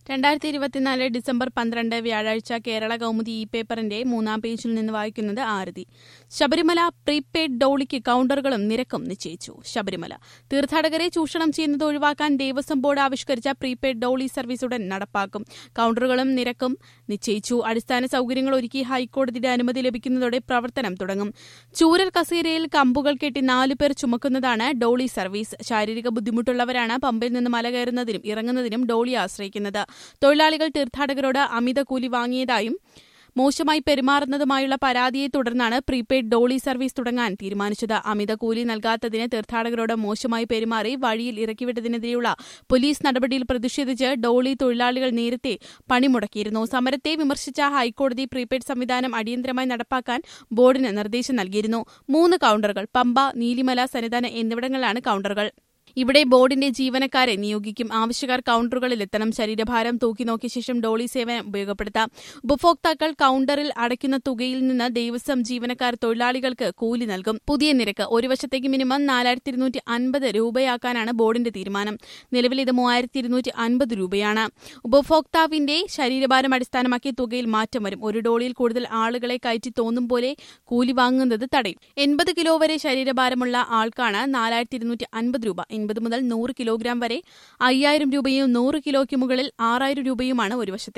രണ്ടായിരത്തി ഇരുപത്തിനാല് ഡിസംബർ പന്ത്രണ്ട് വ്യാഴാഴ്ച കേരള കൗമുദി ഇ പേപ്പറിന്റെ മൂന്നാം പേജിൽ നിന്ന് വായിക്കുന്നത് ആരതി ശബരിമല പ്രീപെയ്ഡ് ഡോളിക്ക് കൌണ്ടറുകളും നിരക്കും നിശ്ചയിച്ചു ശബരിമല തീർത്ഥാടകരെ ചൂഷണം ചെയ്യുന്നത് ഒഴിവാക്കാൻ ദേവസ്വം ബോർഡ് ആവിഷ്കരിച്ച പ്രീപെയ്ഡ് ഡോളി സർവീസ് ഉടൻ നടപ്പാക്കും കൌണ്ടറുകളും നിരക്കും നിശ്ചയിച്ചു അടിസ്ഥാന സൌകര്യങ്ങൾ ഒരുക്കി ഹൈക്കോടതിയുടെ അനുമതി ലഭിക്കുന്നതോടെ പ്രവർത്തനം തുടങ്ങും ചൂരൽ കസേരയിൽ കമ്പുകൾ കെട്ടി നാലു പേർ ചുമക്കുന്നതാണ് ഡോളി സർവീസ് ശാരീരിക ബുദ്ധിമുട്ടുള്ളവരാണ് പമ്പിൽ നിന്ന് മല കയറുന്നതിനും ഇറങ്ങുന്നതിനും ഡോളി ആശ്രയിക്കുന്നത് തൊഴിലാളികൾ തീർത്ഥാടകരോട് അമിത കൂലി വാങ്ങിയതായും മോശമായി പെരുമാറുന്നതുമായുള്ള പരാതിയെ തുടർന്നാണ് പ്രീപെയ്ഡ് ഡോളി സർവീസ് തുടങ്ങാൻ തീരുമാനിച്ചത് അമിത കൂലി നൽകാത്തതിന് തീർത്ഥാടകരോട് മോശമായി പെരുമാറി വഴിയിൽ ഇറക്കിവിട്ടതിനെതിരെയുള്ള പോലീസ് നടപടിയിൽ പ്രതിഷേധിച്ച് ഡോളി തൊഴിലാളികൾ നേരത്തെ പണിമുടക്കിയിരുന്നു സമരത്തെ വിമർശിച്ച ഹൈക്കോടതി പ്രീപെയ്ഡ് സംവിധാനം അടിയന്തരമായി നടപ്പാക്കാൻ ബോർഡിന് നിർദ്ദേശം നൽകിയിരുന്നു മൂന്ന് കൌണ്ടറുകൾ പമ്പ നീലിമല സന്നിധാനം എന്നിവിടങ്ങളിലാണ് കൌണ്ടറുകൾ ഇവിടെ ബോർഡിന്റെ ജീവനക്കാരെ നിയോഗിക്കും ആവശ്യക്കാർ കൌണ്ടറുകളിൽ എത്തണം ശരീരഭാരം തൂക്കി നോക്കിയ ശേഷം ഡോളി സേവനം ഉപയോഗപ്പെടുത്താം ഉപഭോക്താക്കൾ കൌണ്ടറിൽ അടയ്ക്കുന്ന തുകയിൽ നിന്ന് ദേവസ്വം ജീവനക്കാർ തൊഴിലാളികൾക്ക് കൂലി നൽകും പുതിയ നിരക്ക് ഒരു വർഷത്തേക്ക് മിനിമം നാലായിരത്തി ഇരുന്നൂറ്റി അൻപത് രൂപയാക്കാനാണ് ബോർഡിന്റെ തീരുമാനം നിലവിൽ ഇത് മൂവായിരത്തി ഇരുന്നൂറ്റി അൻപത് രൂപയാണ് ഉപഭോക്താവിന്റെ ശരീരഭാരം അടിസ്ഥാനമാക്കി തുകയിൽ മാറ്റം വരും ഒരു ഡോളിയിൽ കൂടുതൽ ആളുകളെ കയറ്റി തോന്നും പോലെ കൂലി വാങ്ങുന്നത് തടയും എൺപത് കിലോ വരെ ശരീരഭാരമുള്ള ആൾക്കാണ് നാലായിരത്തി ഇരുന്നൂറ്റി അൻപത് രൂപ എൺപത് മുതൽ നൂറ് കിലോഗ്രാം വരെ അയ്യായിരം രൂപയും നൂറ് കിലോയ്ക്ക് മുകളിൽ ആറായിരം രൂപയുമാണ് ഒരു വശത്തെ